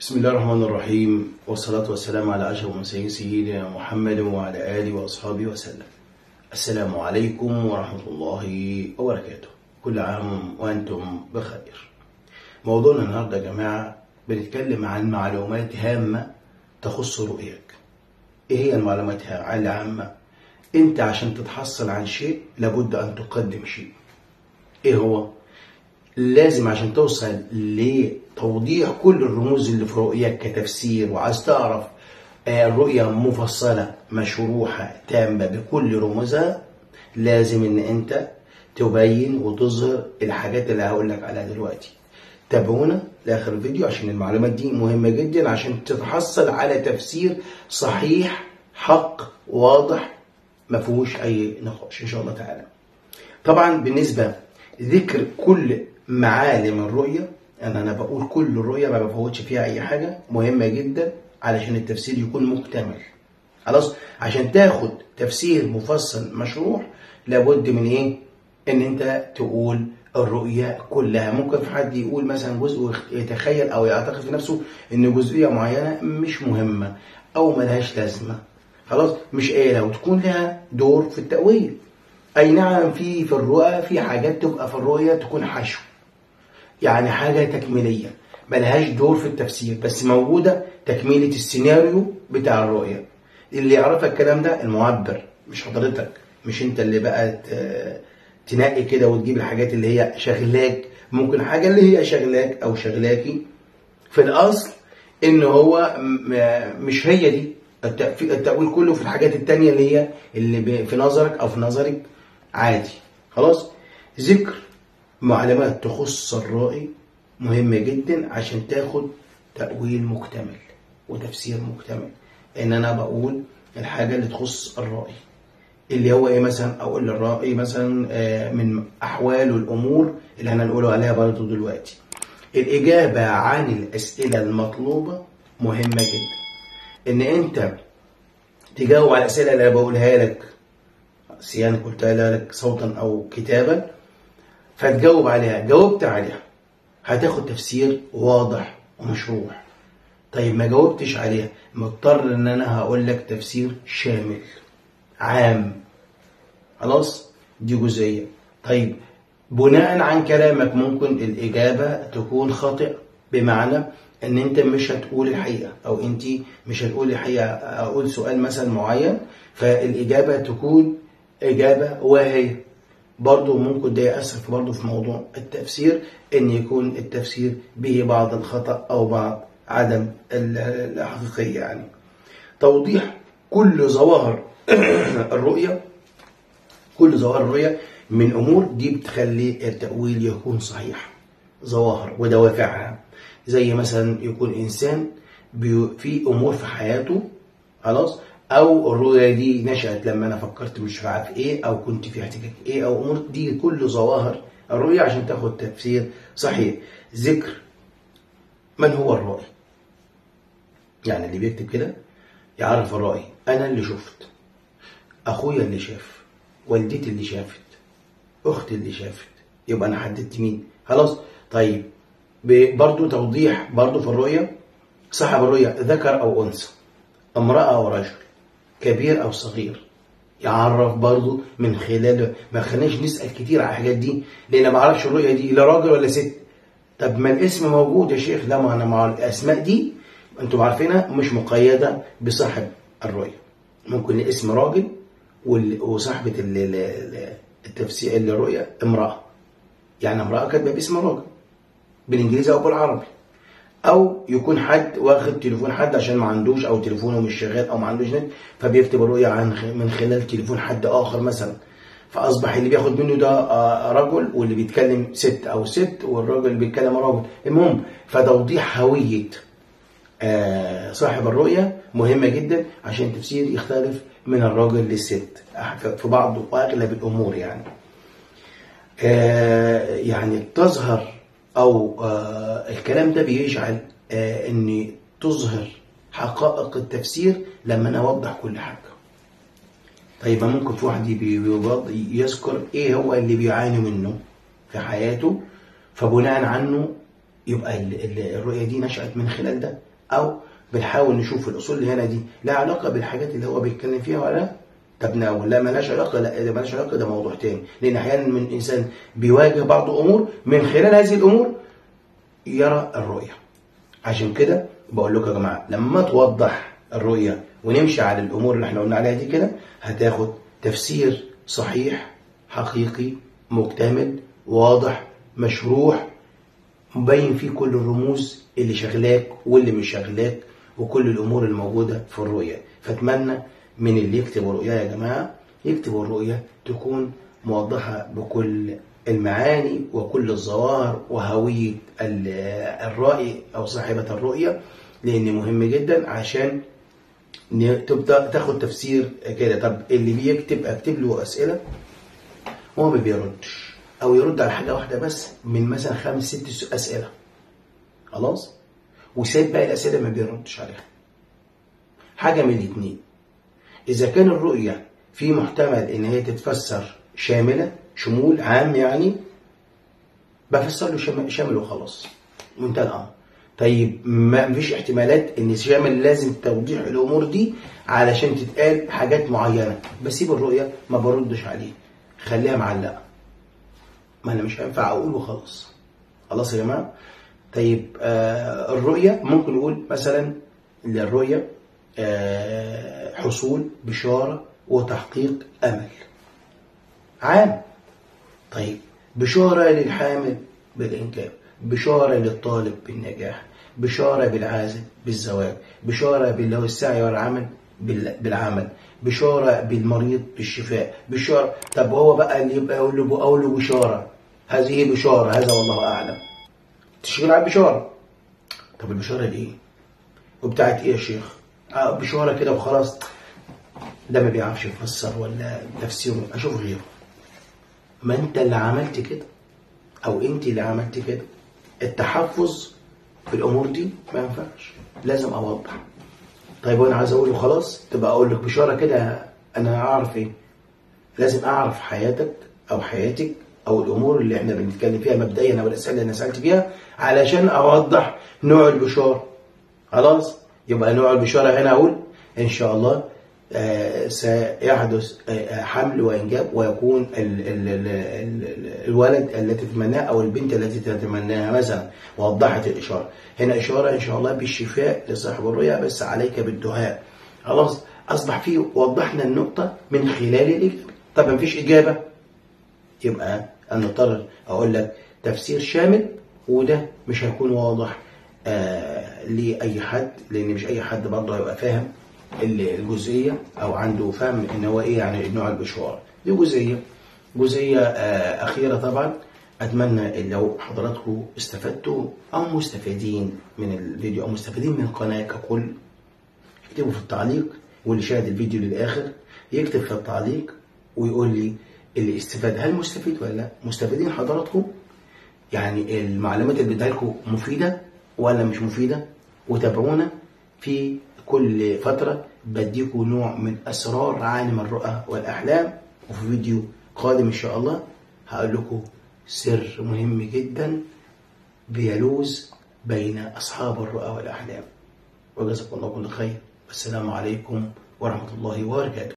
بسم الله الرحمن الرحيم والصلاة والسلام على أشرف المرسلين سيدنا محمد وعلى آله وأصحابه وسلم السلام عليكم ورحمة الله وبركاته كل عام وأنتم بخير موضوعنا النهاردة يا جماعة بنتكلم عن معلومات هامة تخص رؤيك إيه هي المعلومات العامة؟ أنت عشان تتحصل عن شيء لابد أن تقدم شيء إيه هو؟ لازم عشان توصل لتوضيح كل الرموز اللي في رؤيك كتفسير وعايز تعرف الرؤية مفصلة مشروحة تامة بكل رموزها لازم ان انت تبين وتظهر الحاجات اللي هقول لك عليها دلوقتي تابعونا لاخر الفيديو عشان المعلومات دي مهمة جدا عشان تتحصل على تفسير صحيح حق واضح ما فيهوش اي نقاش ان شاء الله تعالى طبعا بالنسبة ذكر كل معالم الرؤية أنا أنا بقول كل الرؤية ما بفوتش فيها أي حاجة مهمة جدا علشان التفسير يكون مكتمل خلاص عشان تاخد تفسير مفصل مشروح لابد من إيه؟ إن أنت تقول الرؤية كلها ممكن في حد يقول مثلا جزء يتخيل أو يعتقد في نفسه إن جزئية معينة مش مهمة أو ملهاش لازمة خلاص مش آلة وتكون لها دور في التأويل اي نعم في في الرؤى في حاجات تبقى في الرؤية تكون حشو يعني حاجة تكميلية ملهاش دور في التفسير بس موجودة تكميلة السيناريو بتاع الرؤية اللي يعرف الكلام ده المعبر مش حضرتك مش انت اللي بقى تنقي كده وتجيب الحاجات اللي هي شغلاك ممكن حاجة اللي هي شغلاك او شغلاكي في الاصل ان هو مش هي دي التأويل كله في الحاجات التانية اللي هي اللي في نظرك او في نظرك عادي خلاص ذكر معلومات تخص الرائي مهمة جدا عشان تاخد تأويل مكتمل وتفسير مكتمل ان انا بقول الحاجة اللي تخص الرائي اللي هو ايه مثلا اقول للرائي مثلا من احوال والامور اللي هنقوله عليها برضه دلوقتي الاجابة عن الاسئلة المطلوبة مهمة جدا ان انت تجاوب على الاسئلة اللي انا بقولها لك سيان قلتها لك صوتا او كتابا فتجاوب عليها جاوبت عليها هتاخد تفسير واضح ومشروح طيب ما جاوبتش عليها مضطر ان انا هقول لك تفسير شامل عام خلاص دي جزئيه طيب بناء عن كلامك ممكن الاجابه تكون خاطئه بمعنى ان انت مش هتقول الحقيقه او انت مش هتقول الحقيقه اقول سؤال مثلا معين فالاجابه تكون إجابة واهية برضه ممكن ده يأثر في برضه في موضوع التفسير إن يكون التفسير به بعض الخطأ أو بعض عدم الحقيقية يعني توضيح كل ظواهر الرؤية كل ظواهر الرؤية من أمور دي بتخلي التأويل يكون صحيح ظواهر ودوافعها زي مثلا يكون إنسان في أمور في حياته خلاص او الرؤيه دي نشأت لما انا فكرت مش عارف ايه او كنت في احتكاك ايه او امور دي كل ظواهر الرؤيه عشان تاخد تفسير صحيح ذكر من هو الرائي يعني اللي بيكتب كده يعرف الرائي انا اللي شفت اخويا اللي شاف والدتي اللي شافت اختي اللي شافت يبقى انا حددت مين خلاص طيب برضو توضيح برضو في الرؤيه صاحب الرؤيه ذكر او انثى امراه او رجل كبير او صغير يعرف برضه من خلاله ما خليناش نسال كتير على الحاجات دي لان ما اعرفش الرؤيه دي لا راجل ولا ست طب ما الاسم موجود يا شيخ لا ما انا مع الاسماء دي انتم عارفينها مش مقيده بصاحب الرؤيه ممكن الاسم راجل وصاحبه التفسير الرؤيه امراه يعني امراه كاتبه باسم راجل بالانجليزي او بالعربي او يكون حد واخد تليفون حد عشان ما عندوش او تليفونه مش شغال او ما عندوش نت فبيكتب الرؤيه عن من خلال تليفون حد اخر مثلا فاصبح اللي بياخد منه ده رجل واللي بيتكلم ست او ست والراجل اللي بيتكلم راجل المهم فتوضيح هويه صاحب الرؤيه مهمه جدا عشان التفسير يختلف من الراجل للست في بعض واغلب الامور يعني يعني تظهر او آه الكلام ده بيجعل آه ان تظهر حقائق التفسير لما انا اوضح كل حاجه طيب ممكن في واحد يذكر ايه هو اللي بيعاني منه في حياته فبناء عنه يبقى الرؤيه دي نشات من خلال ده او بنحاول نشوف الاصول اللي هنا دي لها علاقه بالحاجات اللي هو بيتكلم فيها ولا لا تتناول لا مالهاش علاقه لا ده مالهاش علاقه ده موضوع تاني لان احيانا من انسان بيواجه بعض امور من خلال هذه الامور يرى الرؤيه عشان كده بقول لكم يا جماعه لما توضح الرؤيه ونمشي على الامور اللي احنا قلنا عليها دي كده هتاخد تفسير صحيح حقيقي مكتمل واضح مشروح مبين فيه كل الرموز اللي شغلاك واللي مش شغلاك وكل الامور الموجوده في الرؤيه فاتمنى من اللي يكتب رؤيا يا جماعه يكتب الرؤيه تكون موضحه بكل المعاني وكل الظواهر وهويه الرائي او صاحبه الرؤيه لان مهم جدا عشان تبدا تاخد تفسير كده طب اللي بيكتب اكتب له اسئله هو ما بيردش او يرد على حاجه واحده بس من مثلا خمس ست اسئله خلاص وسايب باقي الاسئله ما بيردش عليها حاجه من الاثنين اذا كان الرؤيه في محتمل ان هي تتفسر شامله شمول عام يعني بفسر له شامل وخلاص منتهى الامر طيب ما فيش احتمالات ان شامل لازم توضيح الامور دي علشان تتقال حاجات معينه بسيب الرؤيه ما بردش عليه خليها معلقه ما انا مش هينفع اقول وخلاص خلاص يا جماعه طيب آه الرؤيه ممكن نقول مثلا للرؤيه آه حصول بشاره وتحقيق امل عام طيب بشاره للحامل بالانجاب بشاره للطالب بالنجاح بشاره بالعازب بالزواج بشاره باللي هو السعي والعمل بالعمل بشاره بالمريض بالشفاء بشاره طب هو بقى اللي يبقى يقول له اقول له بشاره هذه بشاره هذا والله اعلم تشتغل على البشاره طب البشاره دي ايه وبتاعت ايه يا شيخ آه بشاره كده وخلاص ده ما بيعرفش يفسر ولا تفسيره اشوف غيره ما انت اللي عملت كده او انت اللي عملت كده التحفظ في الامور دي ما ينفعش لازم اوضح طيب وانا عايز اقوله خلاص تبقى اقول لك بشاره كده انا هعرف ايه لازم اعرف حياتك او حياتك او الامور اللي احنا بنتكلم فيها مبدئيا او الاسئله اللي انا سالت فيها علشان اوضح نوع البشاره خلاص يبقى نوع البشاره هنا اقول ان شاء الله آه سيحدث آه حمل وانجاب ويكون ال ال ال ال الولد التي تتمناه او البنت التي تتمناها مثلا وضحت الاشاره هنا اشاره ان شاء الله بالشفاء لصاحب الرؤيا بس عليك بالدعاء خلاص اصبح فيه وضحنا النقطه من خلال الاجابه طب ما فيش اجابه يبقى انا اضطر اقول لك تفسير شامل وده مش هيكون واضح آه لاي حد لان مش اي حد برضه هيبقى فاهم الجزئيه او عنده فهم ان هو ايه يعني نوع البشوار دي جزئيه جزئيه آه اخيره طبعا اتمنى لو حضراتكم استفدتوا او مستفيدين من الفيديو او مستفيدين من القناه ككل اكتبوا في التعليق واللي شاهد الفيديو للاخر يكتب في التعليق ويقول لي اللي استفاد هل مستفيد ولا لا مستفيدين حضراتكم يعني المعلومات اللي بديها لكم مفيده ولا مش مفيده وتابعونا في كل فترة بديكم نوع من أسرار عالم الرؤى والأحلام وفي فيديو قادم إن شاء الله هقول لكم سر مهم جدا بيلوز بين أصحاب الرؤى والأحلام وجزاكم الله كل خير والسلام عليكم ورحمة الله وبركاته